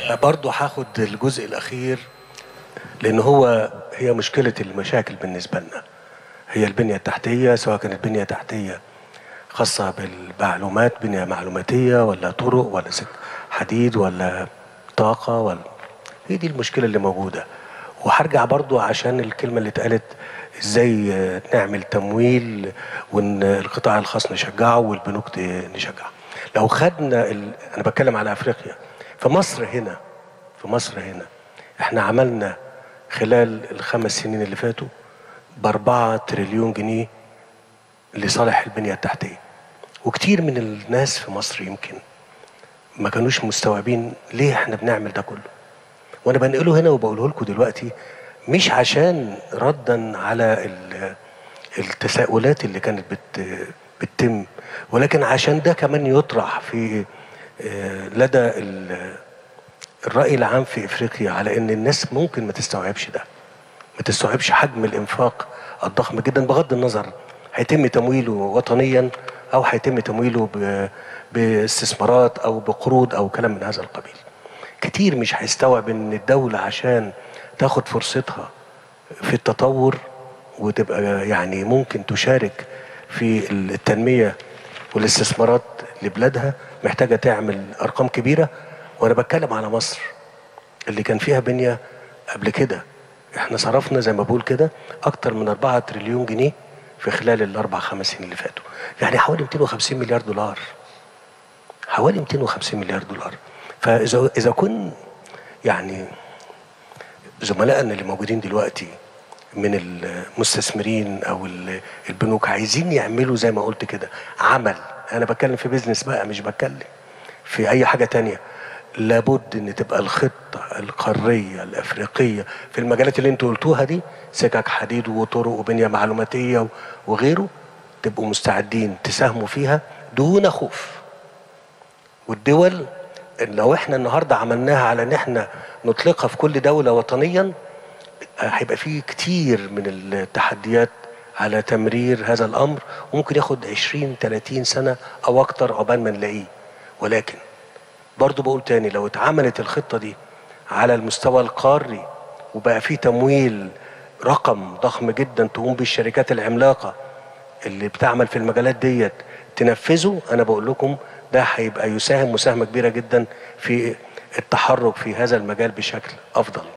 برضه هاخد الجزء الاخير لان هو هي مشكله المشاكل بالنسبه لنا هي البنيه التحتيه سواء كانت بنيه تحتيه خاصه بالمعلومات بنيه معلوماتيه ولا طرق ولا سك حديد ولا طاقه ولا هي دي المشكله اللي موجوده وهرجع برضو عشان الكلمه اللي اتقالت ازاي نعمل تمويل وان القطاع الخاص نشجعه والبنوك نشجعه لو خدنا ال... انا بتكلم على افريقيا في مصر هنا في مصر هنا احنا عملنا خلال الخمس سنين اللي فاتوا بأربعة تريليون جنيه لصالح البنية التحتية وكتير من الناس في مصر يمكن ما كانوش مستوعبين ليه احنا بنعمل ده كله وانا بنقله هنا وبقوله لكم دلوقتي مش عشان ردا على التساؤلات اللي كانت بت بتتم ولكن عشان ده كمان يطرح في لدى الرأي العام في افريقيا على ان الناس ممكن ما تستوعبش ده ما تستوعبش حجم الانفاق الضخم جدا بغض النظر هيتم تمويله وطنيا او هيتم تمويله باستثمارات او بقروض او كلام من هذا القبيل كتير مش هيستوعب ان الدولة عشان تاخد فرصتها في التطور وتبقى يعني ممكن تشارك في التنمية والاستثمارات لبلادها محتاجة تعمل أرقام كبيرة وأنا بتكلم على مصر اللي كان فيها بنية قبل كده احنا صرفنا زي ما بقول كده أكتر من 4 تريليون جنيه في خلال الأربع خمس سنين اللي فاتوا يعني حوالي 250 مليار دولار حوالي 250 مليار دولار فاذا اذا كن يعني زملائنا اللي موجودين دلوقتي من المستثمرين او البنوك عايزين يعملوا زي ما قلت كده عمل انا بتكلم في بيزنس بقى مش بتكلم في اي حاجه تانية لابد ان تبقى الخطه القاريه الافريقيه في المجالات اللي انتوا قلتوها دي سكك حديد وطرق وبنيه معلوماتيه وغيره تبقوا مستعدين تساهموا فيها دون خوف والدول لو احنا النهارده عملناها على ان احنا نطلقها في كل دوله وطنيا هيبقى فيه كتير من التحديات على تمرير هذا الامر وممكن ياخد 20 30 سنه او اكتر عقبال ما نلاقيه ولكن برضو بقول تاني لو اتعملت الخطه دي على المستوى القاري وبقى فيه تمويل رقم ضخم جدا تقوم بالشركات العملاقه اللي بتعمل في المجالات ديت تنفذه انا بقول لكم ده هيبقى يساهم مساهمه كبيره جدا في التحرك في هذا المجال بشكل افضل